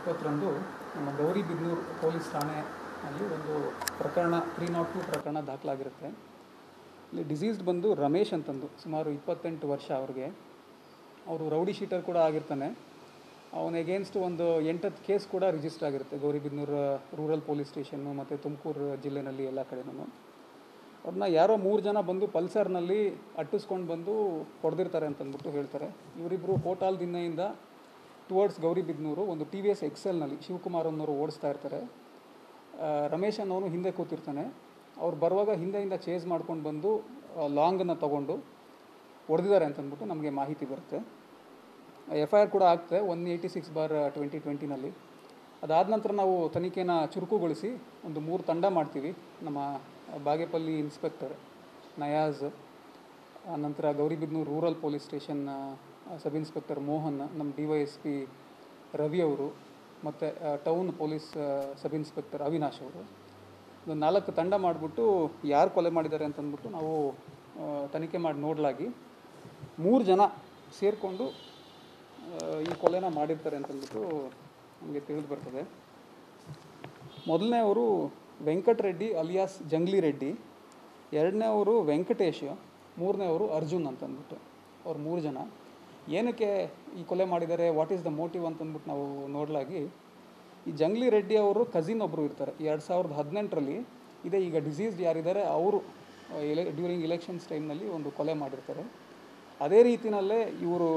ಇಪ್ಪತ್ತರಂದು ನಮ್ಮ ಗೌರಿಬಿದನೂರು ಪೊಲೀಸ್ ಠಾಣೆಯಲ್ಲಿ ಒಂದು ಪ್ರಕರಣ ತ್ರೀ ನಾಟ್ ಟು ಪ್ರಕರಣ ದಾಖಲಾಗಿರುತ್ತೆ ಇಲ್ಲಿ ಡಿಸೀಸ್ಡ್ ಬಂದು ರಮೇಶ್ ಅಂತಂದು ಸುಮಾರು ಇಪ್ಪತ್ತೆಂಟು ವರ್ಷ ಅವ್ರಿಗೆ ಅವರು ರೌಡಿ ಶೀಟರ್ ಕೂಡ ಆಗಿರ್ತಾನೆ ಅವನ ಎಗೇನ್ಸ್ಟ್ ಒಂದು ಎಂಟತ್ತು ಕೇಸ್ ಕೂಡ ರಿಜಿಸ್ಟರ್ ಆಗಿರುತ್ತೆ ಗೌರಿಬಿದನೂರು ರೂರಲ್ ಪೊಲೀಸ್ ಸ್ಟೇಷನ್ನು ಮತ್ತು ತುಮಕೂರು ಜಿಲ್ಲೆನಲ್ಲಿ ಎಲ್ಲ ಕಡೆನೂ ಅವ್ರನ್ನ ಯಾರೋ ಮೂರು ಜನ ಬಂದು ಪಲ್ಸರ್ನಲ್ಲಿ ಅಟ್ಟಿಸ್ಕೊಂಡು ಬಂದು ಹೊಡೆದಿರ್ತಾರೆ ಅಂತಂದ್ಬಿಟ್ಟು ಹೇಳ್ತಾರೆ ಇವರಿಬ್ಬರು ಕೋಟಾಲ್ ದಿನ್ನೆಯಿಂದ ಟುವರ್ಡ್ಸ್ ಗೌರಿಬಿದನೂರು ಒಂದು ಟಿ ವಿ ಎಸ್ ಎಕ್ಸೆಲ್ನಲ್ಲಿ ಶಿವಕುಮಾರ್ ಅನ್ನೋರು ಓಡಿಸ್ತಾ ಇರ್ತಾರೆ ಆ, ರಮೇಶ್ ಅನ್ನೋನು ಹಿಂದೆ ಕೂತಿರ್ತಾನೆ ಅವ್ರು ಬರುವಾಗ ಹಿಂದೆಯಿಂದ ಚೇಸ್ ಮಾಡ್ಕೊಂಡು ಬಂದು ಲಾಂಗನ್ನು ತಗೊಂಡು ಹೊಡೆದಿದ್ದಾರೆ ಅಂತಂದ್ಬಿಟ್ಟು ನಮಗೆ ಮಾಹಿತಿ ಬರುತ್ತೆ ಎಫ್ ಐ ಆರ್ ಕೂಡ ಆಗ್ತದೆ one eighty six bar twenty ಟ್ವೆಂಟಿನಲ್ಲಿ ಅದಾದ ನಂತರ ನಾವು ತನಿಖೆನ ಚುರುಕುಗೊಳಿಸಿ ಒಂದು ಮೂರು ತಂಡ ಮಾಡ್ತೀವಿ ನಮ್ಮ ಬಾಗೇಪಲ್ಲಿ ಇನ್ಸ್ಪೆಕ್ಟರ್ ನಯಾಜ್ ನಂತರ Gauribidanur rural police station sub inspector Mohan ನಮ್ಮ D Y S P Ravi ಅವರು ಮತ್ತು town police sub inspector Avinash ಅವರು ಒಂದು ನಾಲ್ಕು ತಂಡ ಮಾಡಿಬಿಟ್ಟು ಯಾರು ಕೊಲೆ ಮಾಡಿದ್ದಾರೆ ಅಂತಂದ್ಬಿಟ್ಟು ನಾವು ಆ, ತನಿಖೆ ಮಾಡಿ ನೋಡಲಾಗಿ ಮೂರು ಜನ ಸೇರಿಕೊಂಡು ಈ ಕೊಲೆನ ಮಾಡಿರ್ತಾರೆ ಅಂತಂದ್ಬಿಟ್ಟು ನಮಗೆ ತಿಳಿದು ಬರ್ತದೆ ಮೊದಲನೇ ಅವರು ವೆಂಕಟರೆಡ್ಡಿ ಅಲಿಯಾಸ್ ಜಂಗ್ಲಿ ರೆಡ್ಡಿ ಎರಡನೇ ಅವರು ವೆಂಕಟೇಶ್ ಮೂರನೇ ಅವರು ಅರ್ಜುನ್ ಅಂತಂದ್ಬಿಟ್ಟು ಅವ್ರು ಮೂರು ಜನ ಏನಕ್ಕೆ ಈ ಕೊಲೆ ಮಾಡಿದ್ದಾರೆ ವಾಟ್ ಈಸ್ ದ ಮೋಟಿವ್ ಅಂತಂದ್ಬಿಟ್ಟು ನಾವು ನೋಡಲಾಗಿ ಈ ಜಂಗ್ಲಿ ರೆಡ್ಡಿ ಅವರು ಕಸಿನ್ ಒಬ್ಬರು ಇರ್ತಾರೆ ಎರಡು ಸಾವಿರದ ಹದಿನೆಂಟರಲ್ಲಿ ಇದೇ ಈಗ ಡಿಸೀಸ್ಡ್ ಯಾರಿದ್ದಾರೆ ಅವರು ಎಲೆ ಡ್ಯೂರಿಂಗ್ ಇಲೆಕ್ಷನ್ಸ್ ಟೈಮ್ನಲ್ಲಿ ಒಂದು ಕೊಲೆ ಮಾಡಿರ್ತಾರೆ ಅದೇ ರೀತಿಯಲ್ಲೇ ಇವರು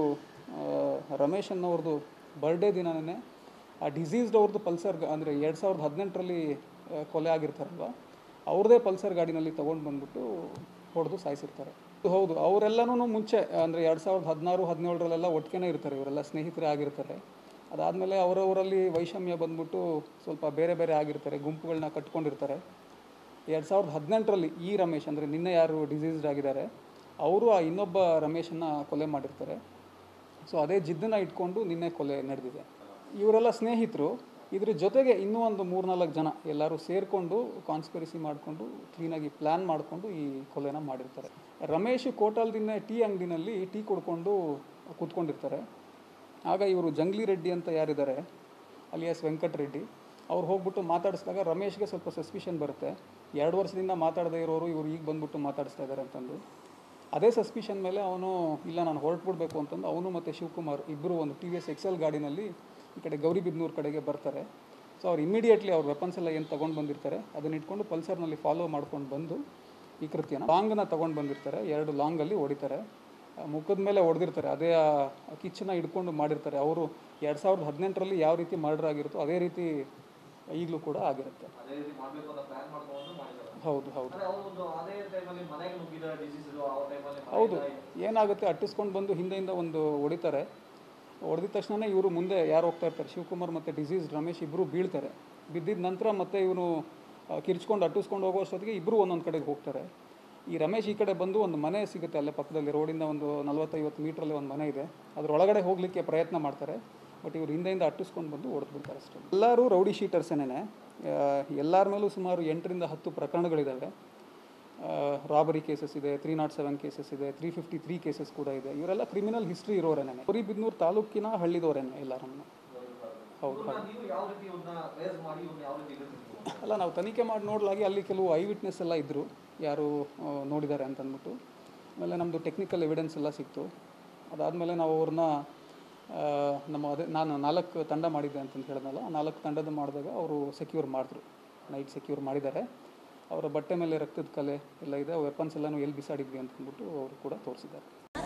ರಮೇಶ್ ಅನ್ನೋರ್ದು ಬರ್ಡೇ ದಿನನೇ ಆ ಡಿಸೀಸ್ಡ್ ಅವ್ರದ್ದು ಪಲ್ಸರ್ ಅಂದರೆ ಎರಡು ಸಾವಿರದ ಹದಿನೆಂಟರಲ್ಲಿ ಕೊಲೆ ಆಗಿರ್ತಾರಲ್ವ ಅವ್ರದ್ದೇ ಪಲ್ಸರ್ ಗಾಡಿನಲ್ಲಿ ತೊಗೊಂಡು ಬಂದ್ಬಿಟ್ಟು ಹೊಡೆದು ಸಾಯಿಸಿರ್ತಾರೆ ಹೌದು ಅವರೆಲ್ಲನೂ ಮುಂಚೆ ಅಂದರೆ ಎರಡು ಸಾವಿರದ ಹದಿನಾರು ಹದಿನೇಳರಲ್ಲೆಲ್ಲ ಒಟ್ಟಿಗೆ ಇರ್ತಾರೆ ಇವರೆಲ್ಲ ಸ್ನೇಹಿತರೇ ಆಗಿರ್ತಾರೆ ಅದಾದಮೇಲೆ ಅವರವರಲ್ಲಿ ವೈಷಮ್ಯ ಬಂದ್ಬಿಟ್ಟು ಸ್ವಲ್ಪ ಬೇರೆ ಬೇರೆ ಆಗಿರ್ತಾರೆ ಗುಂಪುಗಳನ್ನ ಕಟ್ಕೊಂಡಿರ್ತಾರೆ ಎರಡು ಸಾವಿರದ ಹದಿನೆಂಟರಲ್ಲಿ ಈ ರಮೇಶ್ ಅಂದರೆ ನಿನ್ನೆ ಯಾರು ಡಿಸೀಸ್ಡ್ ಆಗಿದ್ದಾರೆ ಅವರು ಆ ಇನ್ನೊಬ್ಬ ರಮೇಶನ್ನು ಕೊಲೆ ಮಾಡಿರ್ತಾರೆ ಸೊ ಅದೇ ಜಿದ್ದನ್ನು ಇಟ್ಕೊಂಡು ನಿನ್ನೆ ಕೊಲೆ ನಡೆದಿದೆ ಇವರೆಲ್ಲ ಸ್ನೇಹಿತರು ಇದ್ರ ಜೊತೆಗೆ ಇನ್ನೂ ಒಂದು ಮೂರ್ನಾಲ್ಕು ಜನ ಎಲ್ಲರೂ ಸೇರಿಕೊಂಡು ಕಾನ್ಸ್ಪಿರಸಿ ಮಾಡಿಕೊಂಡು ಕ್ಲೀನಾಗಿ ಪ್ಲ್ಯಾನ್ ಮಾಡಿಕೊಂಡು ಈ ಕೊಲೆನ ಮಾಡಿರ್ತಾರೆ ರಮೇಶ್ ಕೋಟಾಲ್ದಿನ್ನೆ ಟೀ ಅಂಗಡಿನಲ್ಲಿ ಟೀ ಕುಡ್ಕೊಂಡು ಕೂತ್ಕೊಂಡಿರ್ತಾರೆ ಆಗ ಇವರು ಜಂಗ್ಲಿ ರೆಡ್ಡಿ ಅಂತ ಯಾರಿದ್ದಾರೆ ಅಲಿಯಾಸ್ ವೆಂಕಟರೆಡ್ಡಿ ಅವ್ರು ಹೋಗ್ಬಿಟ್ಟು ಮಾತಾಡಿಸಿದಾಗ ರಮೇಶ್ಗೆ ಸ್ವಲ್ಪ ಸಸ್ಪಿಷನ್ ಬರುತ್ತೆ ಎರಡು ವರ್ಷದಿಂದ ಮಾತಾಡದೇ ಇರೋರು ಇವರು ಈಗ ಬಂದ್ಬಿಟ್ಟು ಮಾತಾಡಿಸ್ತಾ ಇದ್ದಾರೆ ಅಂತಂದು ಅದೇ ಸಸ್ಪಿಷನ್ ಮೇಲೆ ಅವನು ಇಲ್ಲ ನಾನು ಹೊರಟ್ಬಿಡ್ಬೇಕು ಅಂತಂದು ಅವನು ಮತ್ತು ಶಿವಕುಮಾರ್ ಇಬ್ಬರು ಒಂದು ಟಿ ವಿ ಎಸ್ ಎಕ್ಸೆಲ್ ಗಾಡಿನಲ್ಲಿ ಈ ಕಡೆ ಗೌರಿಬಿದನೂರು ಕಡೆಗೆ ಬರ್ತಾರೆ ಸೊ ಅವ್ರು ಇಮಿಡಿಯೇಟ್ಲಿ ಅವ್ರ ವೆಪನ್ಸ್ ಎಲ್ಲ ಏನು ತೊಗೊಂಡು ಬಂದಿರ್ತಾರೆ ಅದನ್ನ ಇಟ್ಕೊಂಡು ಪಲ್ಸರ್ನಲ್ಲಿ ಫಾಲೋ ಮಾಡ್ಕೊಂಡು ಬಂದು ಈ ಕೃತ್ಯನ ಲಾಂಗನ್ನ ತೊಗೊಂಡು ಬಂದಿರ್ತಾರೆ ಎರಡು ಲಾಂಗಲ್ಲಿ ಹೊಡಿತಾರೆ ಆ ಮುಖದ ಮೇಲೆ ಹೊಡೆದಿರ್ತಾರೆ ಅದೇ ಆ ಕಿಚ್ಚನ್ನ ಹಿಡ್ಕೊಂಡು ಮಾಡಿರ್ತಾರೆ ಅವರು ಎರಡು ಸಾವಿರದ ಹದಿನೆಂಟರಲ್ಲಿ ಯಾವ ರೀತಿ ಮರ್ಡರ್ ಆಗಿರುತ್ತೋ ಅದೇ ರೀತಿ ಈಗಲೂ ಕೂಡ ಆಗಿರುತ್ತೆ ಅದೇ ರೀತಿ ಮಾಡ್ಬೇಕು ಅಂತ ಪ್ಲಾನ್ ಮಾಡ್ಕೊಂಡು ಮಾಡಿದ್ದಾರೆ ಹೌದು ಹೌದು ಅಂದ್ರೆ ಅವರು ಒಂದು ಅದೇ ಟೈಮಲ್ಲಿ ಮನೆಗೆ ನುಗ್ಗಿದ ಡಿಸೀಸ್ ಆ ಟೈಮಲ್ಲಿ ಹೌದು ಏನಾಗುತ್ತೆ ಅಟ್ಟಿಸ್ಕೊಂಡು ಬಂದು ಹಿಂದೆಯಿಂದ ಒಂದು ಹೊಡಿತಾರೆ ಹೊಡೆದಿದ ತಕ್ಷಣ ಇವರು ಮುಂದೆ ಯಾರು ಹೋಗ್ತಾ ಇರ್ತಾರೆ ಶಿವಕುಮಾರ್ ಮತ್ತು ಡಿಸೀಸ್ ರಮೇಶ್ ಇಬ್ಬರು ಬೀಳ್ತಾರೆ ಬಿದ್ದಿದ ನಂತರ ಮತ್ತೆ ಇವನು ಕಿರ್ಚ್ಕೊಂಡು ಅಟ್ಟಿಸ್ಕೊಂಡು ಹೋಗೋ ಅಷ್ಟೊತ್ತಿಗೆ ಇಬ್ಬರು ಒಂದೊಂದು ಕಡೆಗೆ ಹೋಗ್ತಾರೆ ಈ ರಮೇಶ್ ಈ ಕಡೆ ಬಂದು ಒಂದು ಮನೆ ಸಿಗುತ್ತೆ ಅಲ್ಲೇ ಪಕ್ಕದಲ್ಲಿ ರೋಡಿಂದ ಒಂದು ನಲ್ವತ್ತೈವತ್ತು ಮೀಟ್ರಲ್ಲಿ ಒಂದು ಮನೆ ಇದೆ ಅದ್ರೊಳಗಡೆ ಹೋಗಲಿಕ್ಕೆ ಪ್ರಯತ್ನ ಮಾಡ್ತಾರೆ ಬಟ್ ಇವ್ರು ಹಿಂದೆಯಿಂದ ಅಟ್ಟಿಸ್ಕೊಂಡು ಬಂದು ಹೊಡೆದು ಬಿಡ್ತಾರೆ ಅಷ್ಟೇ ಎಲ್ಲರೂ ರೌಡಿ ಶೀಟರ್ಸೇನೆ ಎಲ್ಲರ ಮೇಲೂ ಸುಮಾರು ಎಂಟರಿಂದ ಹತ್ತು ಪ್ರಕರಣಗಳಿದ್ದಾವೆ ರಾಬರಿ ಕೇಸಸ್ ಇದೆ ತ್ರೀ ನಾಟ್ ಸೆವೆನ್ ಕೇಸಸ್ ಇದೆ ತ್ರೀ ಫಿಫ್ಟಿ ತ್ರೀ ಕೇಸಸ್ ಕೂಡ ಇದೆ ಇವರೆಲ್ಲ ಕ್ರಿಮಿನಲ್ ಹಿಸ್ಟ್ರಿ ಇರೋರೇನೆ ಗೌರಿಬಿದನೂರು ತಾಲೂಕಿನ ಹಳ್ಳಿದವರೇನೆ ಎಲ್ಲರನ್ನು ಹೌದು ಹೌದು ನೀವು ಯಾವ ರೀತಿ ಇವ್ರನ್ನ ರೇಸ್ ಮಾಡಿ ಇವ್ರನ್ನ ಯಾವ ರೀತಿ ಹಿಡಿದಿದ್ರು ಅಲ್ಲ ನಾವು ತನಿಖೆ ಮಾಡಿ ನೋಡಲಾಗಿ ಅಲ್ಲಿ ಕೆಲವು ಐ ವಿಟ್ನೆಸ್ ಎಲ್ಲ ಇದ್ದರು ಯಾರು ಆ, ನೋಡಿದ್ದಾರೆ ಅಂತಂದ್ಬಿಟ್ಟು ಆಮೇಲೆ ನಮ್ಮದು ಟೆಕ್ನಿಕಲ್ ಎವಿಡೆನ್ಸ್ ಎಲ್ಲ ಸಿಕ್ತು ಅದಾದಮೇಲೆ ನಾವು ಅವ್ರನ್ನ ಆ, ನಮ್ಮ ಅದೇ ನಾನು ನಾಲ್ಕು ತಂಡ ಮಾಡಿದ್ದೆ ಅಂತಂದು ಹೇಳಿದ್ನಲ್ಲ ಆ ನಾಲ್ಕು ತಂಡದ ಮಾಡಿದಾಗ ಅವರು ಸೆಕ್ಯೂರ್ ಮಾಡಿದ್ರು ನೈಟ್ ಸೆಕ್ಯೂರ್ ಮಾಡಿದ್ದಾರೆ ಅವರ ಬಟ್ಟೆ ಮೇಲೆ ರಕ್ತದ ಕಲೆ ಎಲ್ಲ ಇದೆ ವೆಪನ್ಸ್ ಎಲ್ಲನೂ ಎಲ್ಲಿ ಬಿಸಾಡಿದ್ವಿ ಅಂತಂದ್ಬಿಟ್ಟು ಅವರು ಕೂಡ ತೋರಿಸಿದ್ದಾರೆ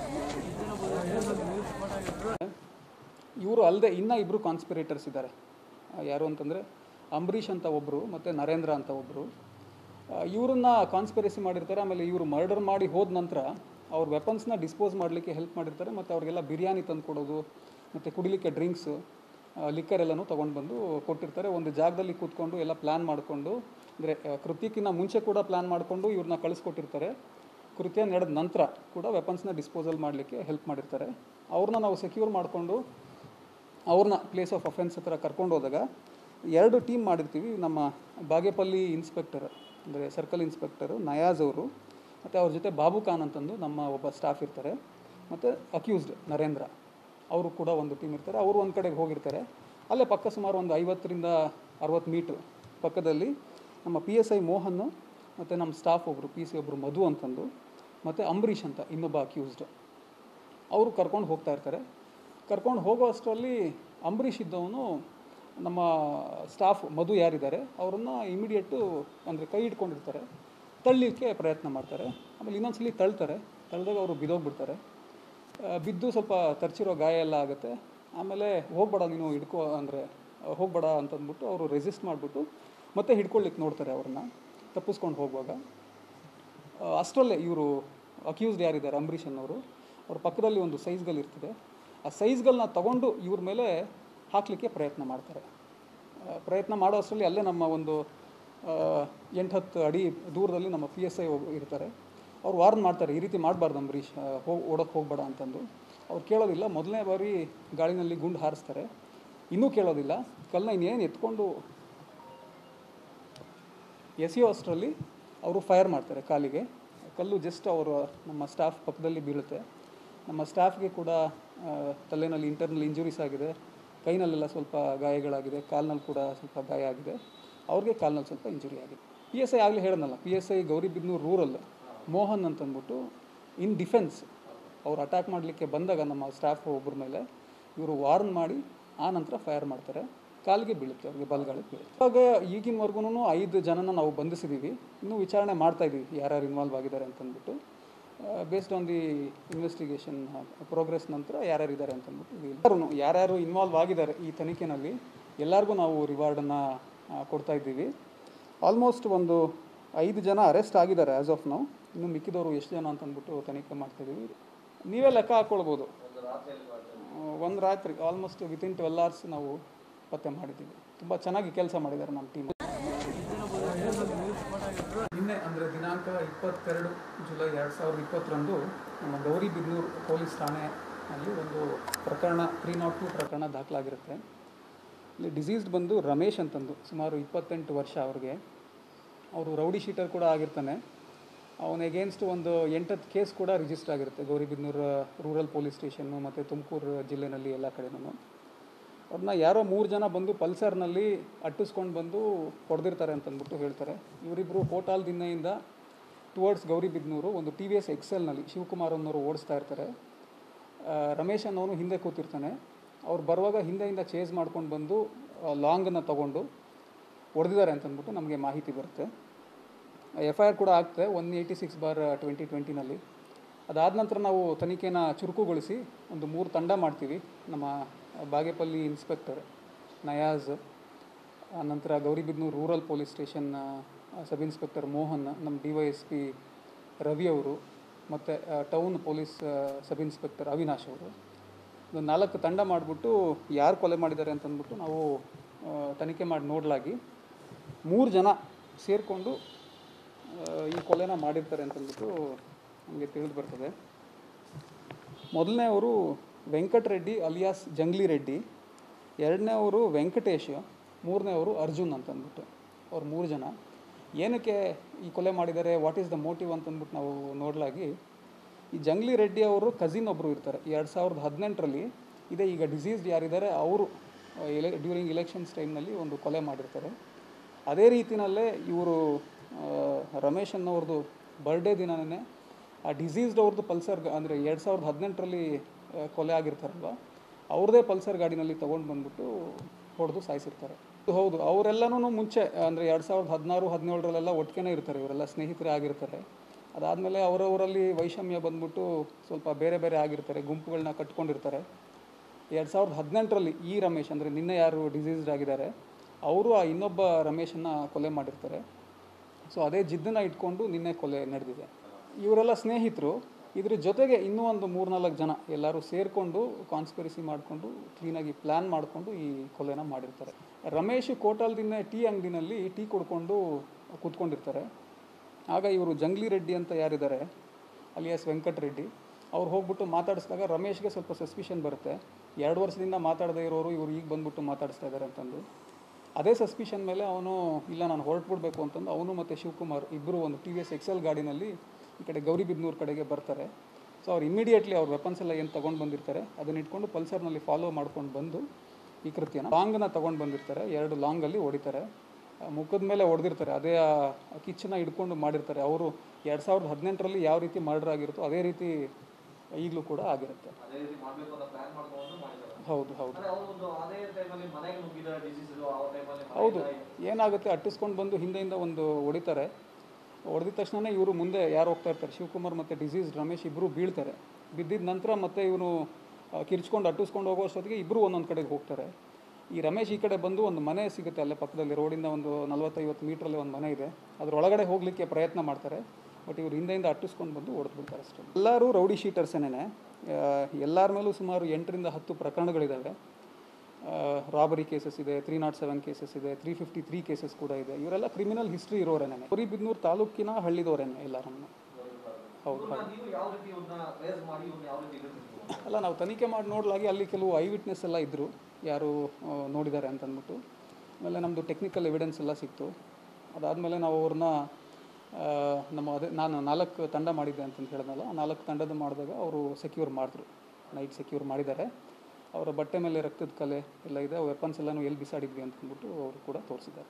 ಇವರು ಅಲ್ಲದೆ ಇನ್ನೂ ಇಬ್ಬರು ಕಾನ್ಸ್ಪಿರೇಟರ್ಸ್ ಇದ್ದಾರೆ ಆ, ಯಾರು ಅಂತಂದರೆ ಅಂಬರೀಷ್ ಅಂತ ಒಬ್ಬರು ಮತ್ತು ನರೇಂದ್ರ ಅಂತ ಒಬ್ಬರು ಇವರನ್ನ ಕಾನ್ಸ್ಪಿರಸಿ ಮಾಡಿರ್ತಾರೆ ಆಮೇಲೆ ಇವರು ಮರ್ಡರ್ ಮಾಡಿ ಹೋದ ನಂತರ ಅವ್ರ ವೆಪನ್ಸ್ನ ಡಿಸ್ಪೋಸ್ ಮಾಡಲಿಕ್ಕೆ ಹೆಲ್ಪ್ ಮಾಡಿರ್ತಾರೆ ಮತ್ತು ಅವ್ರಿಗೆಲ್ಲ ಬಿರಿಯಾನಿ ತಂದು ಕೊಡೋದು ಮತ್ತು ಕುಡಿಲಿಕ್ಕೆ ಡ್ರಿಂಕ್ಸು ಲಿಕ್ಕರ್ ಎಲ್ಲನೂ ತೊಗೊಂಡು ಬಂದು ಕೊಟ್ಟಿರ್ತಾರೆ ಒಂದು ಜಾಗದಲ್ಲಿ ಕೂತ್ಕೊಂಡು ಎಲ್ಲ ಪ್ಲ್ಯಾನ್ ಮಾಡಿಕೊಂಡು ಅಂದರೆ ಕೃತ್ಯಕ್ಕಿಂತ ಮುಂಚೆ ಕೂಡ ಪ್ಲ್ಯಾನ್ ಮಾಡಿಕೊಂಡು ಇವ್ರನ್ನ ಕಳಿಸ್ಕೊಟ್ಟಿರ್ತಾರೆ ಕೃತ್ಯ ನಡೆದ ನಂತರ ಕೂಡ ವೆಪನ್ಸ್ನ ಡಿಸ್ಪೋಸಲ್ ಮಾಡಲಿಕ್ಕೆ ಹೆಲ್ಪ್ ಮಾಡಿರ್ತಾರೆ ಅವ್ರನ್ನ ನಾವು ಸೆಕ್ಯೂರ್ ಮಾಡಿಕೊಂಡು ಅವ್ರನ್ನ ಪ್ಲೇಸ್ ಆಫ್ ಅಫೆನ್ಸ್ ಹತ್ರ ಕರ್ಕೊಂಡು ಹೋದಾಗ ಎರಡು ಟೀಮ್ ಮಾಡಿರ್ತೀವಿ ನಮ್ಮ ಬಾಗೇಪಲ್ಲಿ ಇನ್ಸ್ಪೆಕ್ಟರ್ ಅಂದರೆ ಸರ್ಕಲ್ ಇನ್ಸ್ಪೆಕ್ಟರು ನಯಾಜ್ ಅವರು ಮತ್ತು ಅವ್ರ ಜೊತೆ ಬಾಬು ಖಾನ್ ಅಂತಂದು ನಮ್ಮ ಒಬ್ಬ ಸ್ಟಾಫ್ ಇರ್ತಾರೆ ಮತ್ತು ಅಕ್ಯೂಸ್ಡ್ ನರೇಂದ್ರ ಅವರು ಕೂಡ ಒಂದು ಟೀಮ್ ಇರ್ತಾರೆ ಅವರು ಒಂದು ಕಡೆಗೆ ಹೋಗಿರ್ತಾರೆ ಅಲ್ಲೇ ಪಕ್ಕ ಸುಮಾರು ಒಂದು ಐವತ್ತರಿಂದ ಅರವತ್ತು ಮೀಟ್ರ್ ಪಕ್ಕದಲ್ಲಿ ನಮ್ಮ ಪಿ ಎಸ್ ಐ ಮೋಹನ್ ಮತ್ತು ನಮ್ಮ ಸ್ಟಾಫ್ ಒಬ್ಬರು ಪಿ ಸಿ ಒಬ್ಬರು ಮಧು ಅಂತಂದು ಮತ್ತು ಅಂಬರೀಷ್ ಅಂತ ಇನ್ನೊಬ್ಬ ಅಕ್ಯೂಸ್ಡ್ ಅವರು ಕರ್ಕೊಂಡು ಹೋಗ್ತಾ ಇರ್ತಾರೆ ಕರ್ಕೊಂಡು ಹೋಗೋ ಅಷ್ಟರಲ್ಲಿ ಅಂಬರೀಷ್ ಇದ್ದವನು ನಮ್ಮ ಸ್ಟಾಫ್ ಮಧು ಯಾರಿದ್ದಾರೆ ಅವರನ್ನು ಇಮಿಡಿಯೇಟು ಅಂದರೆ ಕೈ ಇಟ್ಕೊಂಡಿರ್ತಾರೆ ತಳ್ಳಲಿಕ್ಕೆ ಪ್ರಯತ್ನ ಮಾಡ್ತಾರೆ ಆಮೇಲೆ ಇನ್ನೊಂದ್ಸಲಿ ತಳ್ತಾರೆ ತಳ್ಳಿದಾಗ ಅವರು ಬಿದ್ದೋಗ್ಬಿಡ್ತಾರೆ ಆ, ಬಿದ್ದು ಸ್ವಲ್ಪ ತರ್ಚಿರೋ ಗಾಯ ಎಲ್ಲ ಆಗುತ್ತೆ ಆಮೇಲೆ ಹೋಗ್ಬೇಡ ನೀನು ಹಿಡ್ಕೋ ಅಂದರೆ ಹೋಗ್ಬೇಡ ಅಂತಂದ್ಬಿಟ್ಟು ಅವರು ರೆಸಿಸ್ಟ್ ಮಾಡಿಬಿಟ್ಟು ಮತ್ತೆ ಹಿಡ್ಕೊಳ್ಳಿಕ್ಕೆ ನೋಡ್ತಾರೆ ಅವ್ರನ್ನ ತಪ್ಪಿಸ್ಕೊಂಡು ಹೋಗುವಾಗ ಆ, ಅಷ್ಟರಲ್ಲೇ ಇವರು ಅಕ್ಯೂಸ್ಡ್ ಯಾರಿದ್ದಾರೆ ಅಂಬರೀಷ್ ಅನ್ನೋರು ಅವ್ರ ಪಕ್ಕದಲ್ಲಿ ಒಂದು ಸೈಜ್ಗಲ್ ಇರ್ತದೆ ಆ ಸೈಜ್ಗಳನ್ನ ತಗೊಂಡು ಇವ್ರ ಮೇಲೆ ಹಾಕಲಿಕ್ಕೆ ಪ್ರಯತ್ನ ಮಾಡ್ತಾರೆ ಆ, ಪ್ರಯತ್ನ ಮಾಡೋ ಅಷ್ಟರಲ್ಲಿ ಅಲ್ಲೇ ನಮ್ಮ ಒಂದು ಎಂಟು ಹತ್ತು ಅಡಿ ದೂರದಲ್ಲಿ ನಮ್ಮ ಪಿ ಎಸ್ ಐ ಇರ್ತಾರೆ ಅವ್ರು ವಾರ್ನ್ ಮಾಡ್ತಾರೆ ಈ ರೀತಿ ಮಾಡಬಾರ್ದು ಅಂಬರೀಷ್ ಹೋಗಿ ಓಡೋಕ್ಕೆ ಹೋಗ್ಬೇಡ ಅಂತಂದು ಅವ್ರು ಕೇಳೋದಿಲ್ಲ ಮೊದಲನೇ ಬಾರಿ ಗಾಳಿನಲ್ಲಿ ಗುಂಡು ಹಾರಿಸ್ತಾರೆ ಇನ್ನೂ ಕೇಳೋದಿಲ್ಲ ಕಲ್ಲನ್ನ ಇನ್ನೇನು ಎತ್ಕೊಂಡು ಎಸೆಯೋ ಅಷ್ಟರಲ್ಲಿ ಅವರು ಫೈರ್ ಮಾಡ್ತಾರೆ ಕಾಲಿಗೆ ಕಲ್ಲು ಜಸ್ಟ್ ಅವರು ನಮ್ಮ ಸ್ಟಾಫ್ ಪಕ್ಕದಲ್ಲಿ ಬೀಳುತ್ತೆ ನಮ್ಮ ಸ್ಟಾಫ್ಗೆ ಕೂಡ ಆ, ತಲೆನಲ್ಲಿ ಇಂಟರ್ನಲ್ ಇಂಜುರೀಸ್ ಆಗಿದೆ ಕೈನಲ್ಲೆಲ್ಲ ಸ್ವಲ್ಪ ಗಾಯಗಳಾಗಿದೆ ಕಾಲ್ನಲ್ಲಿ ಕೂಡ ಸ್ವಲ್ಪ ಗಾಯ ಆಗಿದೆ ಅವ್ರಿಗೆ ಕಾಲ್ನಲ್ಲಿ ಸ್ವಲ್ಪ ಇಂಜುರಿ ಆಗಿದೆ ಪಿ ಎಸ್ ಐ ಆಗಲೇ ಹೇಳೋನಲ್ಲ P S I Gauribidanur rural Mohan ಅಂತಂದ್ಬಿಟ್ಟು ಇನ್ ಡಿಫೆನ್ಸ್ ಅವ್ರು ಅಟ್ಯಾಕ್ ಮಾಡಲಿಕ್ಕೆ ಬಂದಾಗ ನಮ್ಮ ಸ್ಟಾಫ್ ಒಬ್ಬರ ಮೇಲೆ ಇವರು ವಾರ್ನ್ ಮಾಡಿ ಆ ನಂತರ ಫೈರ್ ಮಾಡ್ತಾರೆ ಕಾಲಿಗೆ ಬೀಳುತ್ತೆ ಅವ್ರಿಗೆ ಬಲ್ಗಾಳಿಗೆ ಬೀಳುತ್ತೆ ಇವಾಗ ಈಗಿನವರೆಗೂ ಐದು ಜನನ ನಾವು ಬಂಧಿಸಿದ್ದೀವಿ ಇನ್ನೂ ವಿಚಾರಣೆ ಮಾಡ್ತಾ ಇದ್ದೀವಿ ಯಾರ್ಯಾರು ಇನ್ವಾಲ್ವ್ ಆಗಿದ್ದಾರೆ ಅಂತಂದ್ಬಿಟ್ಟು based on the investigation progress ನಂತರ ಯಾರ್ಯಾರು ಇದ್ದಾರೆ ಅಂತಂದ್ಬಿಟ್ಟು ಎಲ್ಲರೂ ಯಾರ್ಯಾರು ಇನ್ವಾಲ್ವ್ ಆಗಿದ್ದಾರೆ ಈ ತನಿಖೆನಲ್ಲಿ ಎಲ್ಲರಿಗೂ ನಾವು ರಿವಾರ್ಡನ್ನು ಕೊಡ್ತಾ ಇದ್ದೀವಿ ಆಲ್ಮೋಸ್ಟ್ ಒಂದು ಐದು ಜನ ಅರೆಸ್ಟ್ ಆಗಿದ್ದಾರೆ ಆ್ಯಸ್ ಆಫ್ ನಾವು ಇನ್ನು ಮಿಕ್ಕಿದವರು ಎಷ್ಟು ಜನ ಅಂತಂದ್ಬಿಟ್ಟು ತನಿಖೆ ಮಾಡ್ತಾ ಇದ್ದೀವಿ ನೀವೇ ಲೆಕ್ಕ ಹಾಕ್ಕೊಳ್ಬೋದು ಒಂದು ರಾತ್ರಿ ಆಲ್ಮೋಸ್ಟ್ ವಿತಿನ್ ಟ್ವೆಲ್ ಅವರ್ಸ್ ನಾವು ಪತ್ತೆ ಮಾಡಿದ್ದೀವಿ ತುಂಬ ಚೆನ್ನಾಗಿ ಕೆಲಸ ಮಾಡಿದ್ದಾರೆ ನಮ್ಮ ಟೀಮ್ ನಿನ್ನೆ ಅಂದರೆ ದಿನಾಂಕ ಇಪ್ಪತ್ತೆರಡು ಜುಲೈ ಎರಡು ಸಾವಿರದ ಇಪ್ಪತ್ತರಂದು ನಮ್ಮ ಗೌರಿಬಿದನೂರು ಪೊಲೀಸ್ ಠಾಣೆಯಲ್ಲಿ ಒಂದು ಪ್ರಕರಣ ತ್ರೀ ನಾಟ್ ಟು ಪ್ರಕರಣ ದಾಖಲಾಗಿರುತ್ತೆ ಇಲ್ಲಿ ಡಿಸೀಸ್ಡ್ ಬಂದು ರಮೇಶ್ ಅಂತಂದು ಸುಮಾರು ಇಪ್ಪತ್ತೆಂಟು ವರ್ಷ ಅವ್ರಿಗೆ ಅವರು ರೌಡಿ ಶೀಟರ್ ಕೂಡ ಆಗಿರ್ತಾನೆ ಅವನ ಎಗೇನ್ಸ್ಟ್ ಒಂದು ಎಂಟತ್ತು ಕೇಸ್ ಕೂಡ ರಿಜಿಸ್ಟರ್ ಆಗಿರುತ್ತೆ ಗೌರಿಬಿದನೂರು ರೂರಲ್ ಪೊಲೀಸ್ ಸ್ಟೇಷನ್ನು ಮತ್ತು ತುಮಕೂರು ಜಿಲ್ಲೆನಲ್ಲಿ ಎಲ್ಲ ಕಡೆನೂ ಅವ್ರನ್ನ ಯಾರೋ ಮೂರು ಜನ ಬಂದು ಪಲ್ಸರ್ನಲ್ಲಿ ಅಟ್ಟಿಸ್ಕೊಂಡು ಬಂದು ಹೊಡೆದಿರ್ತಾರೆ ಅಂತಂದ್ಬಿಟ್ಟು ಹೇಳ್ತಾರೆ ಇವರಿಬ್ಬರು ಕೋಟಾಲ್ ದಿನ್ನೆಯಿಂದ ಟುವರ್ಡ್ಸ್ ಗೌರಿಬಿದನೂರು ಒಂದು ಟಿ ವಿ ಎಸ್ ಎಕ್ಸೆಲ್ನಲ್ಲಿ ಶಿವಕುಮಾರ್ ಅನ್ನೋರು ಓಡಿಸ್ತಾ ಇರ್ತಾರೆ ಆ, ರಮೇಶ್ ಅನ್ನೋನು ಹಿಂದೆ ಕೂತಿರ್ತಾನೆ ಅವ್ರು ಬರುವಾಗ ಹಿಂದೆಯಿಂದ ಚೇಸ್ ಮಾಡ್ಕೊಂಡು ಬಂದು ಲಾಂಗನ್ನು ತಗೊಂಡು ಹೊಡೆದಿದ್ದಾರೆ ಅಂತಂದ್ಬಿಟ್ಟು ನಮಗೆ ಮಾಹಿತಿ ಬರುತ್ತೆ ಎಫ್ ಐ ಆರ್ ಕೂಡ ಆಗ್ತದೆ one eighty six bar twenty ಟ್ವೆಂಟಿನಲ್ಲಿ ಅದಾದ ನಂತರ ನಾವು ತನಿಖೆನ ಚುರುಕುಗೊಳಿಸಿ ಒಂದು ಮೂರು ತಂಡ ಮಾಡ್ತೀವಿ ನಮ್ಮ ಬಾಗೇಪಲ್ಲಿ ಇನ್ಸ್ಪೆಕ್ಟರ್ ನಯಾಜ್ ನಂತರ Gauribidanur rural police station sub inspector Mohan ನಮ್ಮ D Y S P Ravi ಅವರು ಮತ್ತು town police sub inspector Avinash ಅವರು ಒಂದು ನಾಲ್ಕು ತಂಡ ಮಾಡಿಬಿಟ್ಟು ಯಾರು ಕೊಲೆ ಮಾಡಿದ್ದಾರೆ ಅಂತಂದ್ಬಿಟ್ಟು ನಾವು ಆ, ತನಿಖೆ ಮಾಡಿ ನೋಡಲಾಗಿ ಮೂರು ಜನ ಸೇರಿಕೊಂಡು ಈ ಕೊಲೆನ ಮಾಡಿರ್ತಾರೆ ಅಂತಂದ್ಬಿಟ್ಟು ನಮಗೆ ತಿಳಿದು ಬರ್ತದೆ ಮೊದಲನೇ ಅವರು ವೆಂಕಟರೆಡ್ಡಿ ಅಲಿಯಾಸ್ ಜಂಗ್ಲಿ ರೆಡ್ಡಿ ಎರಡನೇ ಅವರು ವೆಂಕಟೇಶ್ ಮೂರನೇ ಅವರು ಅರ್ಜುನ್ ಅಂತಂದ್ಬಿಟ್ಟು ಅವ್ರು ಮೂರು ಜನ ಏನಕ್ಕೆ ಈ ಕೊಲೆ ಮಾಡಿದ್ದಾರೆ ವಾಟ್ ಈಸ್ ದ ಮೋಟಿವ್ ಅಂತಂದ್ಬಿಟ್ಟು ನಾವು ನೋಡಲಾಗಿ ಈ ಜಂಗ್ಲಿ ರೆಡ್ಡಿ ಅವರು ಕಸಿನ್ ಒಬ್ಬರು ಇರ್ತಾರೆ ಎರಡು ಸಾವಿರದ ಹದಿನೆಂಟರಲ್ಲಿ ಇದೇ ಈಗ ಡಿಸೀಸ್ಡ್ ಯಾರಿದ್ದಾರೆ ಅವರು ಎಲೆ ಡ್ಯೂರಿಂಗ್ ಇಲೆಕ್ಷನ್ಸ್ ಟೈಮ್ನಲ್ಲಿ ಒಂದು ಕೊಲೆ ಮಾಡಿರ್ತಾರೆ ಅದೇ ರೀತಿನಲ್ಲೇ ಇವರು ರಮೇಶ್ ಅನ್ನೋರ್ದು ಬರ್ಡೇ ದಿನನೇ ಆ ಡಿಸೀಸ್ಡ್ ಅವ್ರದ್ದು ಪಲ್ಸರ್ ಅಂದರೆ ಎರಡು ಸಾವಿರದ ಹದಿನೆಂಟರಲ್ಲಿ ಕೊಲೆ ಆಗಿರ್ತಾರಲ್ವ ಅವ್ರದ್ದೇ ಪಲ್ಸರ್ ಗಾಡಿನಲ್ಲಿ ತೊಗೊಂಡು ಬಂದ್ಬಿಟ್ಟು ಹೊಡೆದು ಸಾಯಿಸಿರ್ತಾರೆ ಹೌದು ಅವರೆಲ್ಲನೂ ಮುಂಚೆ ಅಂದರೆ ಎರಡು ಸಾವಿರದ ಹದಿನಾರು ಹದಿನೇಳರಲ್ಲೆಲ್ಲ ಒಟ್ಟಿಗೆ ಇರ್ತಾರೆ ಇವರೆಲ್ಲ ಸ್ನೇಹಿತರೇ ಆಗಿರ್ತಾರೆ ಅದಾದಮೇಲೆ ಅವರವರಲ್ಲಿ ವೈಷಮ್ಯ ಬಂದ್ಬಿಟ್ಟು ಸ್ವಲ್ಪ ಬೇರೆ ಬೇರೆ ಆಗಿರ್ತಾರೆ ಗುಂಪುಗಳನ್ನ ಕಟ್ಕೊಂಡಿರ್ತಾರೆ ಎರಡು ಸಾವಿರದ ಹದಿನೆಂಟರಲ್ಲಿ ಈ ರಮೇಶ್ ಅಂದರೆ ನಿನ್ನೆ ಯಾರು ಡಿಸೀಸ್ಡ್ ಆಗಿದ್ದಾರೆ ಅವರು ಆ ಇನ್ನೊಬ್ಬ ರಮೇಶನ್ನು ಕೊಲೆ ಮಾಡಿರ್ತಾರೆ ಸೊ ಅದೇ ಜಿದ್ದನ್ನ ಇಟ್ಕೊಂಡು ನಿನ್ನೆ ಕೊಲೆ ನಡೆದಿದೆ ಇವರೆಲ್ಲ ಸ್ನೇಹಿತರು ಇದ್ರ ಜೊತೆಗೆ ಇನ್ನೂ ಒಂದು ಮೂರ್ನಾಲ್ಕು ಜನ ಎಲ್ಲರೂ ಸೇರಿಕೊಂಡು ಕಾನ್ಸ್ಪಿರಸಿ ಮಾಡಿಕೊಂಡು ಕ್ಲೀನಾಗಿ ಪ್ಲ್ಯಾನ್ ಮಾಡಿಕೊಂಡು ಈ ಕೊಲೆನ ಮಾಡಿರ್ತಾರೆ ರಮೇಶ್ ಕೋಟಲ್ದಿನ ಟೀ ಅಂಗಡಿನಲ್ಲಿ ಟೀ ಕುಡ್ಕೊಂಡು ಕೂತ್ಕೊಂಡಿರ್ತಾರೆ ಆಗ ಇವರು ಜಂಗ್ಲಿ ರೆಡ್ಡಿ ಅಂತ ಯಾರಿದ್ದಾರೆ ಅಲಿಯಾಸ್ ವೆಂಕಟರೆಡ್ಡಿ ಅವ್ರು ಹೋಗ್ಬಿಟ್ಟು ಮಾತಾಡಿಸಿದಾಗ ರಮೇಶ್ಗೆ ಸ್ವಲ್ಪ ಸಸ್ಪಿಷನ್ ಬರುತ್ತೆ ಎರಡು ವರ್ಷದಿಂದ ಮಾತಾಡದೇ ಇರೋರು ಇವರು ಈಗ ಬಂದ್ಬಿಟ್ಟು ಮಾತಾಡಿಸ್ತಾ ಇದ್ದಾರೆ ಅಂತಂದು ಅದೇ ಸಸ್ಪಿಷನ್ ಮೇಲೆ ಅವನು ಇಲ್ಲ ನಾನು ಹೊರಟ್ಬಿಡ್ಬೇಕು ಅಂತಂದು ಅವನು ಮತ್ತು ಶಿವಕುಮಾರ್ ಇಬ್ಬರು ಒಂದು ಟಿ ವಿ ಎಸ್ ಎಕ್ಸೆಲ್ ಗಾಡಿನಲ್ಲಿ ಈ ಕಡೆ ಗೌರಿಬಿದ್ನೂರು ಕಡೆಗೆ ಬರ್ತಾರೆ ಸೊ ಅವ್ರು ಇಮಿಡಿಯೇಟ್ಲಿ ಅವ್ರ ವೆಪನ್ಸ್ ಎಲ್ಲ ಏನು ತೊಗೊಂಡು ಬಂದಿರ್ತಾರೆ ಅದನ್ನ ಇಟ್ಕೊಂಡು ಪಲ್ಸರ್ನಲ್ಲಿ ಫಾಲೋ ಮಾಡ್ಕೊಂಡು ಬಂದು ಈ ಕೃತ್ಯನ ಲಾಂಗ್ನ ತೊಗೊಂಡು ಬಂದಿರ್ತಾರೆ ಎರಡು ಲಾಂಗಲ್ಲಿ ಹೊಡಿತಾರೆ ಆ, ಮುಖದ ಮೇಲೆ ಹೊಡೆದಿರ್ತಾರೆ ಅದೇ ಆ ಕಿಚ್ಚನ್ನ ಹಿಡ್ಕೊಂಡು ಮಾಡಿರ್ತಾರೆ ಅವರು ಎರಡು ಸಾವಿರದ ಹದಿನೆಂಟರಲ್ಲಿ ಯಾವ ರೀತಿ ಮರ್ಡರ್ ಆಗಿರುತ್ತೋ ಅದೇ ರೀತಿ ಈಗಲೂ ಕೂಡ ಆಗಿರುತ್ತೆ ಅದೇ ರೀತಿ ಮಾಡಬೇಕು ಅಂತ ಪ್ಲಾನ್ ಮಾಡ್ಕೊಂಡು ಮಾಡಿದ್ದಾರೆ ಹೌದು ಹೌದು ಅಂದ್ರೆ ಅವರು ಒಂದು ಅದೇ ಟೈಮಲ್ಲಿ ಮನೆಗೆ ನುಗ್ಗಿದ ಡಿಸೀಸ್ ಆ ಟೈಮಲ್ಲಿ ಹೌದು ಏನಾಗುತ್ತೆ ಅಟ್ಟಿಸ್ಕೊಂಡು ಬಂದು ಹಿಂದೆಯಿಂದ ಒಂದು ಹೊಡಿತಾರೆ ಹೊಡೆದಿದ ತಕ್ಷಣ ಇವರು ಮುಂದೆ ಯಾರು ಹೋಗ್ತಾ ಇರ್ತಾರೆ ಶಿವಕುಮಾರ್ ಮತ್ತು ಡಿಸೀಸ್ ರಮೇಶ್ ಇಬ್ಬರು ಬೀಳ್ತಾರೆ ಬಿದ್ದಿದ ನಂತರ ಮತ್ತೆ ಇವನು ಕಿರ್ಚ್ಕೊಂಡು ಅಟ್ಟಿಸ್ಕೊಂಡು ಹೋಗೋ ಅಷ್ಟೊತ್ತಿಗೆ ಇಬ್ಬರು ಒಂದೊಂದು ಕಡೆಗೆ ಹೋಗ್ತಾರೆ ಈ ರಮೇಶ್ ಈ ಕಡೆ ಬಂದು ಒಂದು ಮನೆ ಸಿಗುತ್ತೆ ಅಲ್ಲೇ ಪಕ್ಕದಲ್ಲಿ ರೋಡಿಂದ ಒಂದು ನಲ್ವತ್ತೈವತ್ತು ಮೀಟ್ರಲ್ಲಿ ಒಂದು ಮನೆ ಇದೆ ಅದ್ರೊಳಗಡೆ ಹೋಗಲಿಕ್ಕೆ ಪ್ರಯತ್ನ ಮಾಡ್ತಾರೆ ಬಟ್ ಇವ್ರು ಹಿಂದೆಯಿಂದ ಅಟ್ಟಿಸ್ಕೊಂಡು ಬಂದು ಹೊಡೆದು ಬಿಡ್ತಾರೆ ಅಷ್ಟೇ ಎಲ್ಲರೂ ರೌಡಿ ಶೀಟರ್ಸೇನೆ ಎಲ್ಲರ ಮೇಲೂ ಸುಮಾರು ಎಂಟರಿಂದ ಹತ್ತು ಪ್ರಕರಣಗಳಿದ್ದಾವೆ ರಾಬರಿ ಕೇಸಸ್ ಇದೆ ತ್ರೀ ನಾಟ್ ಸೆವೆನ್ ಕೇಸಸ್ ಇದೆ ತ್ರೀ ಫಿಫ್ಟಿ ತ್ರೀ ಕೇಸಸ್ ಕೂಡ ಇದೆ ಇವರೆಲ್ಲ ಕ್ರಿಮಿನಲ್ ಹಿಸ್ಟ್ರಿ ಇರೋರೇನೆ ಗೌರಿಬಿದ್ನೂರು ತಾಲೂಕಿನ ಹಳ್ಳಿದವರೇನೆ ಎಲ್ಲರನ್ನು ಹೌದು ಹೌದು ನೀವು ಯಾವ ರೀತಿ ಇವ್ರನ್ನ ರೇಸ್ ಮಾಡಿ ಇವ್ರನ್ನ ಯಾವ ರೀತಿ ಹಿಡಿದಿದ್ರು ಅಲ್ಲ ನಾವು ತನಿಖೆ ಮಾಡಿ ನೋಡ್ಲಾಗಿ ಅಲ್ಲಿ ಕೆಲವು ಐ ವಿಟ್ನೆಸ್ ಎಲ್ಲ ಇದ್ದರು ಯಾರು ಆ, ನೋಡಿದ್ದಾರೆ ಅಂತ ಅಂದ್ಬಿಟ್ಟು ಆಮೇಲೆ ನಮ್ಮದು ಟೆಕ್ನಿಕಲ್ ಎವಿಡೆನ್ಸ್ ಎಲ್ಲ ಸಿಕ್ತು ಅದಾದಮೇಲೆ ನಾವು ಅವ್ರನ್ನ ಆ, ನಮ್ಮ ಅದೇ ನಾನು ನಾಲ್ಕು ತಂಡ ಮಾಡಿದ್ದೆ ಅಂತಂದು ಹೇಳಿದ್ನಲ್ಲ ಆ ನಾಲ್ಕು ತಂಡದ ಮಾಡಿದಾಗ ಅವರು ಸೆಕ್ಯೂರ್ ಮಾಡಿದ್ರು ನೈಟ್ ಸೆಕ್ಯೂರ್ ಮಾಡಿದ್ದಾರೆ ಅವರ ಬಟ್ಟೆ ಮೇಲೆ ರಕ್ತದ ಕಲೆ ಎಲ್ಲ ಇದೆ ವೆಪನ್ಸ್ ಎಲ್ಲನೂ ಎಲ್ಲಿ ಬಿಸಾಡಿದ್ವಿ ಅಂತ ಅಂದ್ಬಿಟ್ಟು ಅವರು ಕೂಡ ತೋರಿಸಿದ್ದಾರೆ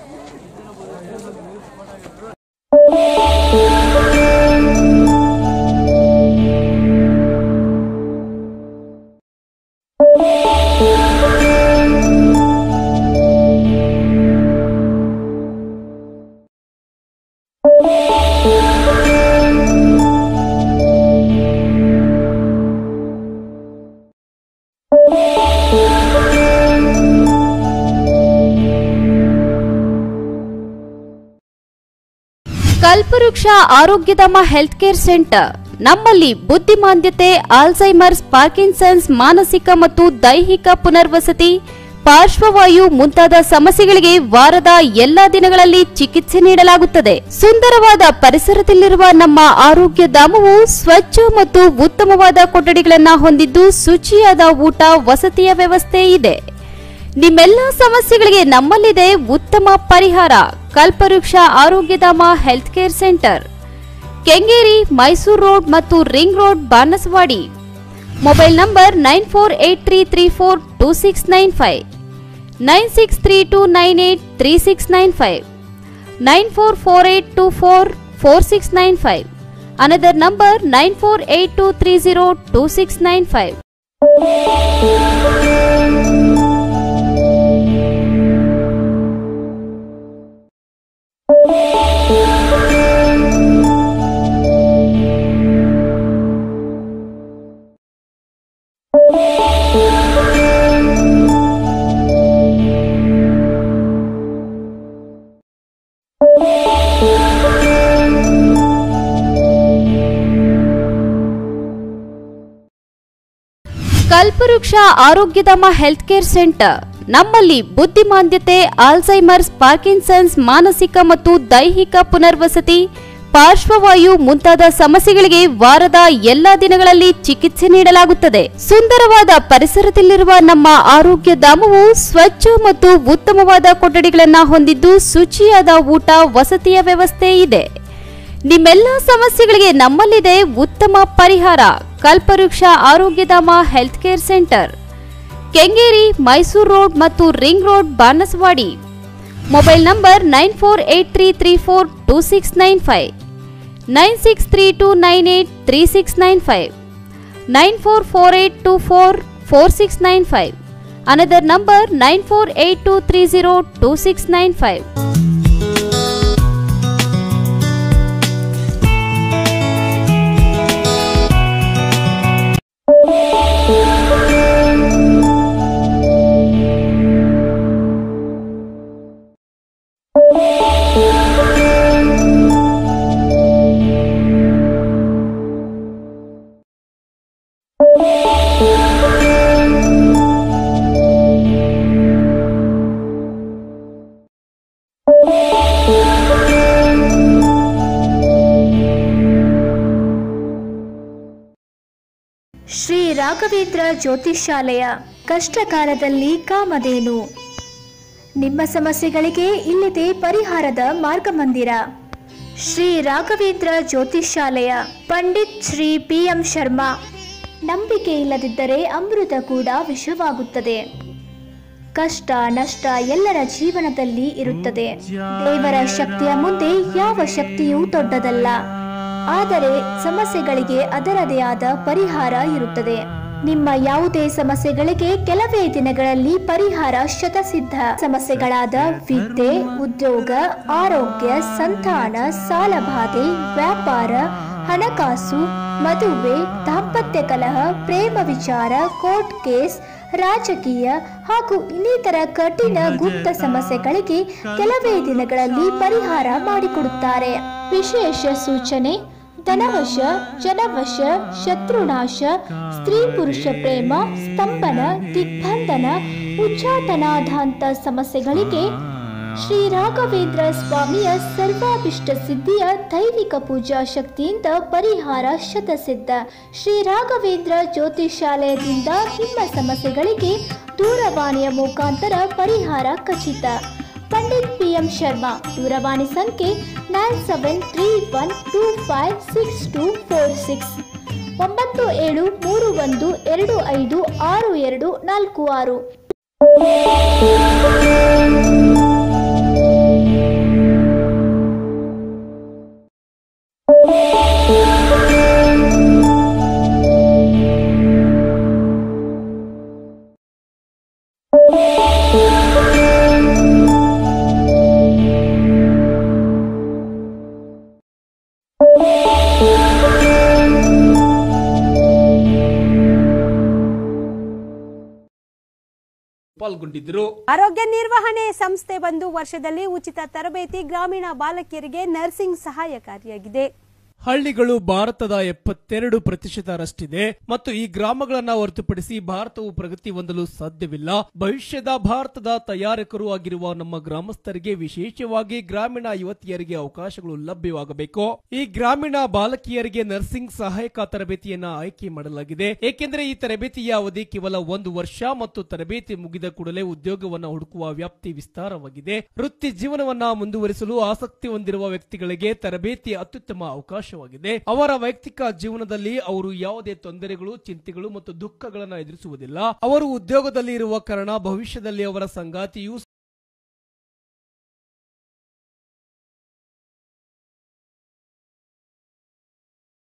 ಕಲ್ಪವೃಕ್ಷ ಆರೋಗ್ಯಧಾಮ ಹೆಲ್ತ್ ಕೇರ್ ಸೆಂಟರ್ ನಮ್ಮಲ್ಲಿ ಬುದ್ಧಿಮಾಂದ್ಯತೆ ಆಲ್ಝೈಮರ್ಸ್ ಪಾರ್ಕಿನ್ಸನ್ಸ್ ಮಾನಸಿಕ ಮತ್ತು ದೈಹಿಕ ಪುನರ್ವಸತಿ ಪಾರ್ಶ್ವವಾಯು ಮುಂತಾದ ಸಮಸ್ಯೆಗಳಿಗೆ ವಾರದ ಎಲ್ಲಾ ದಿನಗಳಲ್ಲಿ ಚಿಕಿತ್ಸೆ ನೀಡಲಾಗುತ್ತದೆ ಸುಂದರವಾದ ಪರಿಸರದಲ್ಲಿರುವ ನಮ್ಮ ಆರೋಗ್ಯ ಧಾಮವು ಸ್ವಚ್ಛ ಮತ್ತು ಉತ್ತಮವಾದ ಕೊಠಡಿಗಳನ್ನು ಹೊಂದಿದ್ದು ಶುಚಿಯಾದ ಊಟ ವಸತಿಯ ವ್ಯವಸ್ಥೆ ಇದೆ ನಿಮ್ಮೆಲ್ಲ ಸಮಸ್ಯೆಗಳಿಗೆ ನಮ್ಮಲ್ಲಿದೆ ಉತ್ತಮ ಪರಿಹಾರ Kalpavriksha Arogyadhama health care centre Kengeri Mysuru road ಮತ್ತು ring road Banaswadi mobile number nine four eight three three four two six nine five nine six three two nine eight three six nine five nine four four eight two four four six nine five another number nine four eight two three zero two six nine five Kalpavriksha Arogyadhama health care centre ನಮ್ಮಲ್ಲಿ ಬುದ್ಧಿಮಾಂದ್ಯತೆ Alzheimer's Parkinson's ಮಾನಸಿಕ ಮತ್ತು ದೈಹಿಕ ಪುನರ್ವಸತಿ ಪಾರ್ಶ್ವವಾಯು ಮುಂತಾದ ಸಮಸ್ಯೆಗಳಿಗೆ ವಾರದ ಎಲ್ಲಾ ದಿನಗಳಲ್ಲಿ ಚಿಕಿತ್ಸೆ ನೀಡಲಾಗುತ್ತದೆ ಸುಂದರವಾದ ಪರಿಸರದಲ್ಲಿರುವ ನಮ್ಮ ಆರೋಗ್ಯ ಧಾಮವು ಸ್ವಚ್ಛ ಮತ್ತು ಉತ್ತಮವಾದ ಕೊಠಡಿಗಳನ್ನು ಹೊಂದಿದ್ದು ಶುಚಿಯಾದ ಊಟ ವಸತಿಯ ವ್ಯವಸ್ಥೆ ಇದೆ ನಿಮ್ಮೆಲ್ಲ ಸಮಸ್ಯೆಗಳಿಗೆ ನಮ್ಮಲ್ಲಿದೆ ಉತ್ತಮ ಪರಿಹಾರ Kalpavriksha Arogyadhama health care centre Kengeri Mysuru road ಮತ್ತು ring road Banaswadi mobile number nine four eight three three four two six nine five nine six three two nine eight three six nine five nine four four eight two four four six nine five another number nine four eight two three zero two six nine five Shri Raghavendra Jyotishyalaya ಕಷ್ಟಕಾಲದಲ್ಲಿ ಕಾಮಧೇನು ನಿಮ್ಮ ಸಮಸ್ಯೆಗಳಿಗೆ ಇಲ್ಲಿದೆ ಪರಿಹಾರದ ಮಾರ್ಗಮಂದಿರ Shri Raghavendra ಜ್ಯೋತಿಷ್ಯಾಲಯ Pandit Shri P M Sharma ನಂಬಿಕೆ ಇಲ್ಲದಿದ್ದರೆ ಅಮೃತ ಕೂಡ ವಿಷವಾಗುತ್ತದೆ ಕಷ್ಟ ನಷ್ಟ ಎಲ್ಲರ ಜೀವನದಲ್ಲಿ ಇರುತ್ತದೆ ದೇವರ ಶಕ್ತಿಯ ಮುಂದೆ ಯಾವ ಶಕ್ತಿಯೂ ದೊಡ್ಡದಲ್ಲ ಆದರೆ ಸಮಸ್ಯೆಗಳಿಗೆ ಅದರದೇ ಆದ ಪರಿಹಾರ ಇರುತ್ತದೆ ನಿಮ್ಮ ಯಾವುದೇ ಸಮಸ್ಯೆಗಳಿಗೆ ಕೆಲವೇ ದಿನಗಳಲ್ಲಿ ಪರಿಹಾರ ಶತಸಿದ್ಧ ಸಮಸ್ಯೆಗಳಾದ ವಿದ್ಯೆ ಉದ್ಯೋಗ ಆರೋಗ್ಯ ಸಂತಾನ ಸಾಲಬಾಧೆ ವ್ಯಾಪಾರ ಹಣಕಾಸು ಮದುವೆ ದಾಂಪತ್ಯ ಕಲಹ ಪ್ರೇಮ ವಿಚಾರ ಕೋರ್ಟ್ ಕೇಸ್ ರಾಜಕೀಯ ಹಾಗೂ ಇನ್ನಿತರ ಕಠಿಣ ಗುಪ್ತ ಸಮಸ್ಯೆಗಳಿಗೆ ಕೆಲವೇ ದಿನಗಳಲ್ಲಿ ಪರಿಹಾರ ಮಾಡಿಕೊಡುತ್ತಾರೆ ವಿಶೇಷ ಸೂಚನೆ ಧನವಶ ಜನವಶ ಶತ್ರುನಾಶ ಸ್ತ್ರೀ ಪುರುಷ ಪ್ರೇಮ ಸ್ತಂಭನ ದಿಗ್ಬಂಧನ ಉಚ್ಚಾಟನಾಧಾಂತ ಸಮಸ್ಯೆಗಳಿಗೆ ಶ್ರೀ ರಾಘವೇಂದ್ರ ಸ್ವಾಮಿಯ ಸರ್ವಾಭಿಷ್ಟ ಸಿದ್ಧಿಯ ದೈವಿಕ ಪೂಜಾ ಶಕ್ತಿಯಿಂದ ಪರಿಹಾರ ಶತಸಿದ್ಧ ಶ್ರೀ ರಾಘವೇಂದ್ರ ಜ್ಯೋತಿಷಾಲಯದಿಂದ ನಿಮ್ಮ ಸಮಸ್ಯೆಗಳಿಗೆ ದೂರವಾಣಿಯ ಮುಖಾಂತರ ಪರಿಹಾರ ಖಚಿತ ಪಂಡಿತ್ ಪಿ ಎಂ ಶರ್ಮಾ ದೂರವಾಣಿ ಸಂಖ್ಯೆ nine seven three one two five six two four six ಒಂಬತ್ತು ಏಳು ಮೂರು ಒಂದು ಎರಡು ಐದು ಆರು ಎರಡು ನಾಲ್ಕು ಆರು ಪಾಲ್ಗೊಂಡಿದ್ದರು ಆರೋಗ್ಯ ನಿರ್ವಹಣೆ ಸಂಸ್ಥೆ ಬಂದು ವರ್ಷದಲ್ಲಿ ಉಚಿತ ತರಬೇತಿ ಗ್ರಾಮೀಣ ಬಾಲಕಿಯರಿಗೆ ನರ್ಸಿಂಗ್ ಸಹಾಯಕಾರಿಯಾಗಿದೆ ಹಳ್ಳಿಗಳು ಭಾರತದ ಎಪ್ಪತ್ತೆರಡು ಪ್ರತಿಶತರಷ್ಟಿದೆ ಮತ್ತು ಈ ಗ್ರಾಮಗಳನ್ನ ಹೊರತುಪಡಿಸಿ ಭಾರತವು ಪ್ರಗತಿ ಹೊಂದಲು ಸಾಧ್ಯವಿಲ್ಲ ಭವಿಷ್ಯದ ಭಾರತದ ತಯಾರಕರು ಆಗಿರುವ ನಮ್ಮ ಗ್ರಾಮಸ್ಥರಿಗೆ ವಿಶೇಷವಾಗಿ ಗ್ರಾಮೀಣ ಯುವತಿಯರಿಗೆ ಅವಕಾಶಗಳು ಲಭ್ಯವಾಗಬೇಕು ಈ ಗ್ರಾಮೀಣ ಬಾಲಕಿಯರಿಗೆ ನರ್ಸಿಂಗ್ ಸಹಾಯಕ ತರಬೇತಿಯನ್ನ ಆಯ್ಕೆ ಮಾಡಲಾಗಿದೆ ಏಕೆಂದರೆ ಈ ತರಬೇತಿಯ ಅವಧಿ ಕೇವಲ ಒಂದು ವರ್ಷ ಮತ್ತು ತರಬೇತಿ ಮುಗಿದ ಕೂಡಲೇ ಉದ್ಯೋಗವನ್ನ ಹುಡುಕುವ ವ್ಯಾಪ್ತಿ ವಿಸ್ತಾರವಾಗಿದೆ ವೃತ್ತಿ ಜೀವನವನ್ನ ಮುಂದುವರಿಸಲು ಆಸಕ್ತಿ ಹೊಂದಿರುವ ವ್ಯಕ್ತಿಗಳಿಗೆ ತರಬೇತಿ ಅತ್ಯುತ್ತಮ ಅವಕಾಶವಾಗಿದೆ ಅವರ ವೈಯಕ್ತಿಕ ಜೀವನದಲ್ಲಿ ಅವರು ಯಾವುದೇ ತೊಂದರೆಗಳು ಚಿಂತೆಗಳು ಮತ್ತು ದುಃಖಗಳನ್ನು ಎದುರಿಸುವುದಿಲ್ಲ ಅವರು ಉದ್ಯೋಗದಲ್ಲಿ ಇರುವ ಕಾರಣ ಭವಿಷ್ಯದಲ್ಲಿ ಅವರ ಸಂಗಾತಿಯು